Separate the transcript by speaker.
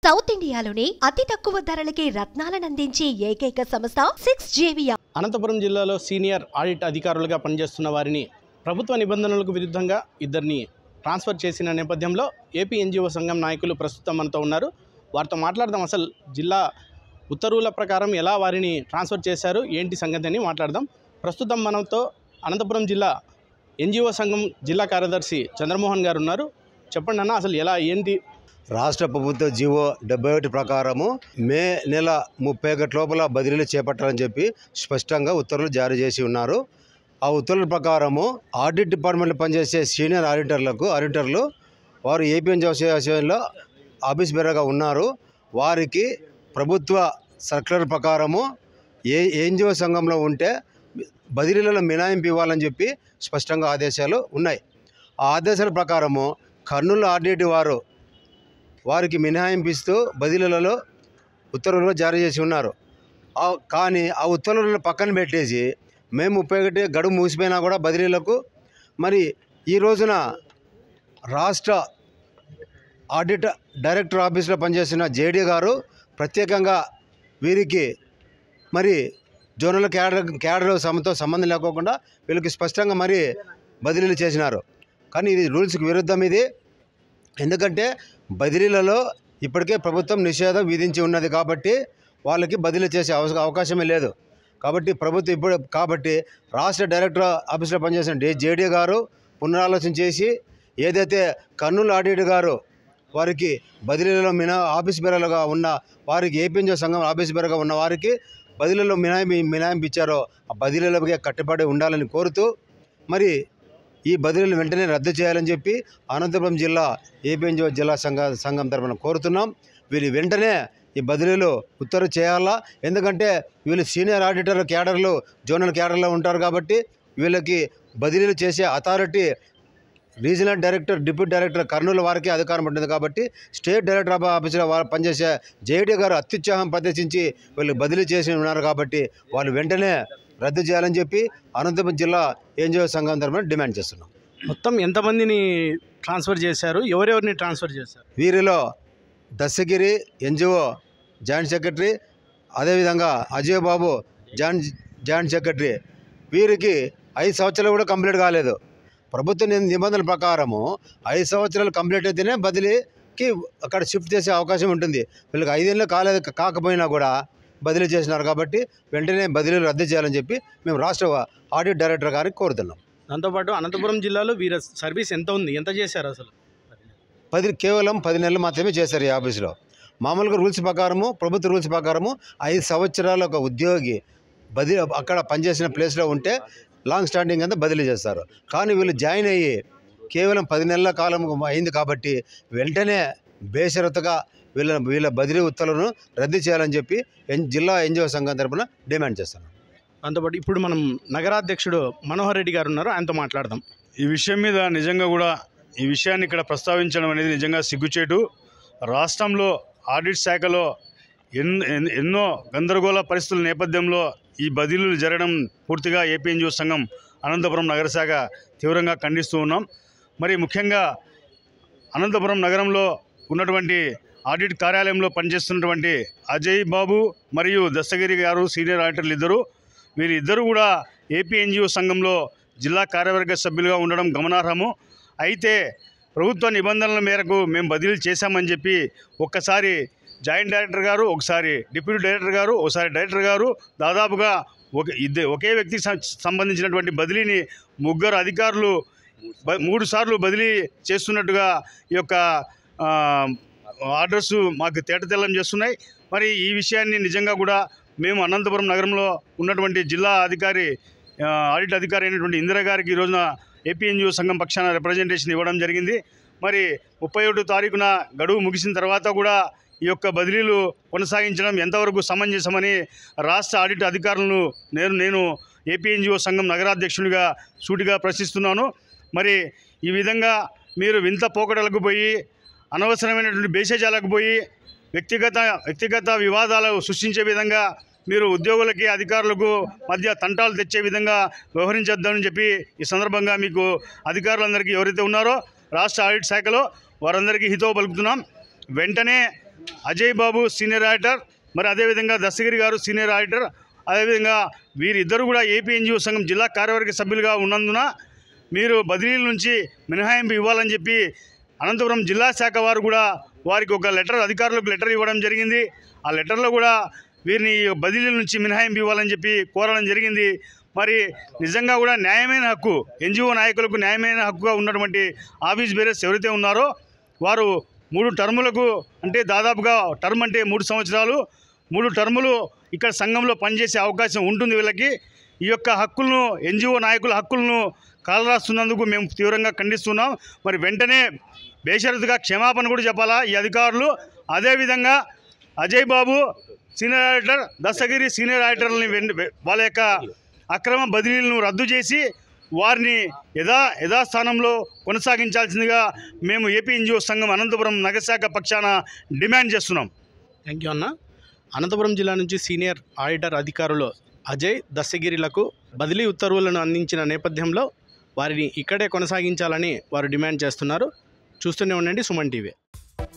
Speaker 1: south ఇండియాలోనే అతి తక్కువ ధరలకి రత్నాలనందించే ఏకైక సంస్థ సిక్స్ జేవియా
Speaker 2: అనంతపురం జిల్లాలో సీనియర్ ఆడిట్ అధికారులుగా పనిచేస్తున్న వారిని ప్రభుత్వ నిబంధనలకు విరుద్ధంగా ఇద్దరిని ట్రాన్స్ఫర్ చేసిన నేపథ్యంలో ఏపీ ఎన్జిఓ సంఘం నాయకులు ప్రస్తుతం మనతో ఉన్నారు వారితో మాట్లాడదాం అసలు జిల్లా ఉత్తర్వుల ప్రకారం ఎలా వారిని ట్రాన్స్ఫర్ చేశారు ఏంటి సంగతి అని మాట్లాడదాం ప్రస్తుతం మనతో అనంతపురం జిల్లా ఎన్జిఓ సంఘం జిల్లా కార్యదర్శి చంద్రమోహన్ గారు ఉన్నారు చెప్పండి అన్న అసలు ఎలా ఏంటి
Speaker 3: రాష్ట్ర ప్రభుత్వ జీవో డెబ్బై ఒకటి ప్రకారము మే నెల ముప్పై ఒకటి లోపల బదిలీలు చేపట్టాలని చెప్పి స్పష్టంగా ఉత్తర్వులు జారీ చేసి ఉన్నారు ఆ ఉత్తర్వుల ప్రకారము ఆడిట్ డిపార్ట్మెంట్లో పనిచేసే సీనియర్ ఆడిటర్లకు ఆడిటర్లు వారు ఏపీఎన్ అసోసియేషన్లో ఆఫీస్ బేరగా ఉన్నారు వారికి ప్రభుత్వ సర్క్యులర్ ప్రకారము ఏ ఎన్జిఓ సంఘంలో ఉంటే బదిలీలలో మినాయింపు ఇవ్వాలని చెప్పి స్పష్టంగా ఆదేశాలు ఉన్నాయి ఆ ఆదేశాల ప్రకారము కర్నూలు ఆర్డిటి వారు వారికి మినహాయింపు ఇస్తూ బదిలీలలో ఉత్తర్వులు జారీ చేసి ఉన్నారు ఆ- కానీ ఆ ఉత్తర్వులను పక్కన పెట్టేసి మేము ముప్పై ఒకటి గడువు మూసిపోయినా కూడా బదిలీలకు మరి ఈ రోజున రాష్ట్ర ఆడిట్ డైరెక్టర్ ఆఫీస్లో పనిచేసిన జేడీ గారు ప్రత్యేకంగా వీరికి మరి జోనల్ క్యాడర్ క్యాడర్ సమతో సంబంధం లేకోకుండా వీళ్ళకి స్పష్టంగా మరి బదిలీలు చేసినారు కానీ ఇది రూల్స్కి విరుద్ధం ఇది ఎందుకంటే బదిలీలలో ఇప్పటికే ప్రభుత్వం నిషేధం విధించి ఉన్నది కాబట్టి వాళ్ళకి బదిలీ చేసే అవస అవకాశమే లేదు కాబట్టి ప్రభుత్వం ఇప్పుడు కాబట్టి రాష్ట్ర డైరెక్టర్ ఆఫీస్లో పనిచేసిన డే జేడీ గారు పునరాలోచన చేసి ఏదైతే కర్నూలు ఆడిట్ గారు వారికి బదిలీలలో మినా ఆఫీస్ బేరలుగా ఉన్న వారికి ఏపీఎన్జో సంఘం ఆఫీస్ బేరగా ఉన్న వారికి బదిలీలో మినాయింపు మినాయింపు ఇచ్చారో ఆ బదిలీలకే కట్టుబడి ఉండాలని కోరుతూ మరి ఈ బదిలీలు వెంటనే రద్దు చేయాలని చెప్పి అనంతపురం జిల్లా ఏపీఎన్జిఓ జిల్లా సంఘ సంఘం తరఫున కోరుతున్నాం వీళ్ళు వెంటనే ఈ బదిలీలు ఉత్తర్వు చేయాలా ఎందుకంటే వీళ్ళు సీనియర్ ఆడిటర్ క్యాడర్లు జోనల్ క్యాడర్లో ఉంటారు కాబట్టి వీళ్ళకి బదిలీలు చేసే authority regional director deputy director Kurnool వారికి అధికారం ఉంటుంది కాబట్టి స్టేట్ డైరెక్టర్ ఆఫ్ ఆఫీసులో వారు పనిచేసే జేడీ గారు అత్యుత్సాహం ప్రదర్శించి వీళ్ళు బదిలీ చేసి ఉన్నారు కాబట్టి వాళ్ళు వెంటనే రద్దు చేయాలని చెప్పి అనంతపురం జిల్లా ఎన్జిఓ సంఘం తరఫున డిమాండ్ చేస్తున్నాం
Speaker 2: మొత్తం ఎంతమందిని ట్రాన్స్ఫర్ చేశారు ఎవరెవరిని ట్రాన్స్ఫర్ చేశారు
Speaker 3: వీరిలో దశగిరి ఎన్జిఓ జాయింట్ సెక్రటరీ అదేవిధంగా Ajay Babu joint joint secretary వీరికి ఐదు సంవత్సరాలు కూడా కంప్లీట్ కాలేదు ప్రభుత్వ ని- నిబంధనల ప్రకారము ఐదు సంవత్సరాలు కంప్లీట్ అయితేనే బదిలీకి అక్కడ షిఫ్ట్ చేసే అవకాశం ఉంటుంది వీళ్ళకి ఐదేళ్ళు కాలేదు కాకపోయినా కూడా బదిలీ చేసినారు కాబట్టి వెంటనే బదిలీలు రద్దు చేయాలని చెప్పి మేము రాష్ట్ర ఆడిట్ డైరెక్టర్ గారికి కోరుతున్నాం
Speaker 2: దాంతోపాటు అనంతపురం జిల్లాలో వీరి సర్వీస్ ఎంత ఉంది ఎంత చేశారు అసలు
Speaker 3: పది కేవలం పది నెలలు మాత్రమే చేశారు ఈ ఆఫీసులో మామూలుగా రూల్స్ ప్రకారము ప్రభుత్వ రూల్స్ ప్రకారము ఐదు సంవత్సరాల ఒక ఉద్యోగి బదిలీ అక్కడ పనిచేసిన ప్లేస్లో ఉంటే లాంగ్ స్టాండింగ్ అంతా బదిలీ చేస్తారు కానీ వీళ్ళు జాయిన్ అయ్యి కేవలం పది నెలల కాలం అయింది కాబట్టి వెంటనే బేషరతుగా వీళ్ళ వీళ్ళ బదిలీ ఉత్తర్వులను రద్దు చేయాలని చెప్పి ఎన్ జిల్లా ఎన్జిఓ సంఘం తరపున డిమాండ్ చేస్తున్నాం
Speaker 2: దాంతోపాటు ఇప్పుడు మనం నగరాధ్యక్షుడు మనోహర్ రెడ్డి గారు ఉన్నారు ఆయనతో మాట్లాడదాం
Speaker 4: ఈ విషయం మీద నిజంగా కూడా ఈ విషయాన్ని ఇక్కడ ప్రస్తావించడం అనేది నిజంగా సిగ్గుచేటు రాష్ట్రంలో ఆడిట్ శాఖలో ఎన్ ఎన్- ఎన్నో గందరగోళ పరిస్థితుల నేపథ్యంలో ఈ బదిలీలు జరగడం పూర్తిగా ఏపీఎన్జిఓ సంఘం అనంతపురం నగర శాఖ తీవ్రంగా ఖండిస్తూ ఉన్నాం మరి ముఖ్యంగా అనంతపురం నగరంలో ఉన్నటువంటి ఆడిట్ కార్యాలయంలో పనిచేస్తున్నటువంటి అజయ్ బాబు మరియు దస్తగిరి గారు సీనియర్ ఆడిటర్లు ఇద్దరు వీరిద్దరూ కూడా ఏపీ ఎన్జిఓ సంఘంలో జిల్లా కార్యవర్గ సభ్యులుగా ఉండడం గమనార్హము అయితే ప్రభుత్వ నిబంధనల మేరకు మేము బదిలీ చేశామని చెప్పి ఒక్కసారి జాయింట్ డైరెక్టర్ గారు ఒకసారి డిప్యూటీ డైరెక్టర్ గారు ఒకసారి డైరెక్టర్ గారు దాదాపుగా ఒక ఇద్దరు ఒకే వ్యక్తికి సం- సంబంధించినటువంటి బదిలీని ముగ్గురు అధికారులు బ- మూడు సార్లు బదిలీ చేస్తున్నట్టుగా ఈ యొక్క ఆ, ఆర్డర్స్ మాకు తేటతెల్లం చేస్తున్నాయి మరి ఈ విషయాన్ని నిజంగా కూడా మేము అనంతపురం నగరంలో ఉన్నటువంటి జిల్లా అధికారి ఆ, ఆడిట్ అధికారి అయినటువంటి ఇందిరా గారికి ఈ రోజున ఏపీఎన్జిఓ సంఘం పక్షాన రిప్రజెంటేషన్ ఇవ్వడం జరిగింది మరి ముప్పై ఒకటో తారీఖున గడువు ముగిసిన తర్వాత కూడా ఈ యొక్క బదిలీలు కొనసాగించడం ఎంతవరకు సమంజసమని రాష్ట్ర ఆడిట్ అధికారులను నేను నేను ఏపీఎన్జిఓ సంఘం నగరాధ్యక్షునిగా సూటిగా ప్రశ్నిస్తున్నాను మరి ఈ విధంగా మీరు వింత పోకడలకు పోయి అనవసరమైనటువంటి భేషజాలకు పోయి వ్యక్తిగత వ్యక్తిగత వివాదాలు సృష్టించే విధంగా మీరు ఉద్యోగులకి అధికారులకు మధ్య తంటాలు తెచ్చే విధంగా వ్యవహరించొద్దని చెప్పి ఈ సందర్భంగా మీకు అధికారులందరికీ ఎవరైతే ఉన్నారో రాష్ట్ర ఆడిట్ శాఖలో వారందరికీ హితవు పలుకుతున్నాం వెంటనే అజయ్ బాబు సీనియర్ ఆడిటర్ మరి అదేవిధంగా దస్తగిరి గారు సీనియర్ ఆడిటర్ అదేవిధంగా వీరిద్దరు కూడా ఏపీ ఎన్జిఓ సంఘం జిల్లా కార్యవర్గ సభ్యులుగా ఉన్నందున మీరు బదిలీల నుంచి మినహాయింపు ఇవ్వాలని చెప్పి అనంతపురం జిల్లా శాఖ వారు కూడా వారికి ఒక లెటర్ అధికారులకు లెటర్ ఇవ్వడం జరిగింది ఆ లెటర్లో కూడా వీరిని బదిలీల నుంచి మినహాయింపు ఇవ్వాలని చెప్పి కోరడం జరిగింది మరి నిజంగా కూడా న్యాయమైన హక్కు ఎన్జిఓ నాయకులకు న్యాయమైన హక్కుగా ఉన్నటువంటి ఆఫీస్ బేరర్స్ ఎవరైతే ఉన్నారో వారు మూడు టర్ములకు అంటే దాదాపుగా టర్మ్ అంటే మూడు సంవత్సరాలు మూడు టర్ములు ఇక్కడ సంఘంలో పనిచేసే అవకాశం ఉంటుంది వీళ్ళకి ఈ యొక్క హక్కులను ఎన్జిఓ నాయకుల హక్కులను కాలరాస్తున్నందుకు మేము తీవ్రంగా ఖండిస్తున్నాం మరి వెంటనే బేషరతుగా క్షమాపణ కూడా చెప్పాలా ఈ అధికారులు అదేవిధంగా Ajay Babu senior auditor Dastagiri senior ఆడిటర్లని వెన్- వె- వాళ్ళ యొక్క అక్రమ బదిలీలను రద్దు చేసి వారిని యథా యథాస్థానంలో కొనసాగించాల్సిందిగా మేము ఏపీ ఎన్జిఓ సంఘం అనంతపురం నగరశాఖ పక్షాన డిమాండ్ చేస్తున్నాం
Speaker 2: థ్యాంక్ యూ అన్న అనంతపురం జిల్లా నుంచి సీనియర్ ఆడిటర్ అధికారులు అజయ్ దస్తగిరిలకు బదిలీ ఉత్తర్వులను అందించిన నేపథ్యంలో వారిని ఇక్కడే కొనసాగించాలని వారు డిమాండ్ చేస్తున్నారు చూస్తూనే ఉండండి సుమన్ టీవీ